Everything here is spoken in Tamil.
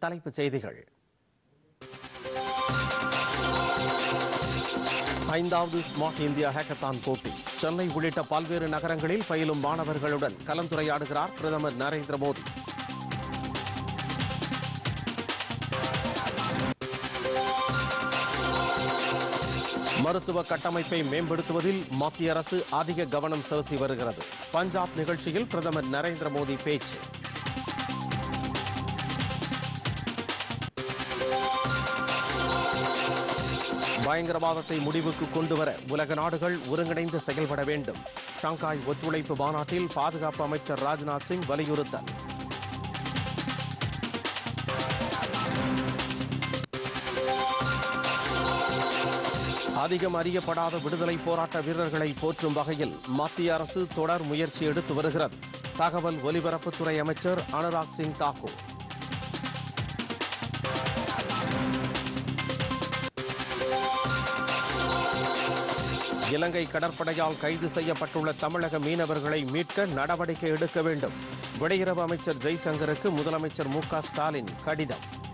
தலைப்புச் செய்திகள் ஐந்தாவது ஸ்மார்ட் இந்தியா ஹேக்கத்தான் போட்டி சென்னை உள்ளிட்ட பல்வேறு நகரங்களில் பயிலும் மாணவர்களுடன் கலந்துரையாடுகிறார் பிரதமர் நரேந்திர மோடி மருத்துவ கட்டமைப்பை மேம்படுத்துவதில் மத்திய அரசு அதிக கவனம் செலுத்தி வருகிறது பஞ்சாப் நிகழ்ச்சியில் பிரதமர் நரேந்திர மோடி பேச்சு பயங்கரவாதத்தை முடிவுக்கு கொண்டுவர உலக நாடுகள் ஒருங்கிணைந்து செயல்பட வேண்டும் ஷாங்காய் ஒத்துழைப்பு மாநாட்டில் பாதுகாப்பு அமைச்சர் ராஜ்நாத் சிங் வலியுறுத்தல் அதிகம் அறியப்படாத விடுதலை போராட்ட வீரர்களை போற்றும் வகையில் மத்திய அரசு தொடர் முயற்சி எடுத்து வருகிறது தகவல் ஒலிபரப்புத்துறை அமைச்சர் அனுராக் சிங் தாக்கூர் இலங்கை கடற்படையால் கைது செய்யப்பட்டுள்ள தமிழக மீனவர்களை மீட்க நடவடிக்கை எடுக்க வேண்டும் வெளியுறவு அமைச்சர் ஜெய்சங்கருக்கு முதலமைச்சர் மு க ஸ்டாலின் கடிதம்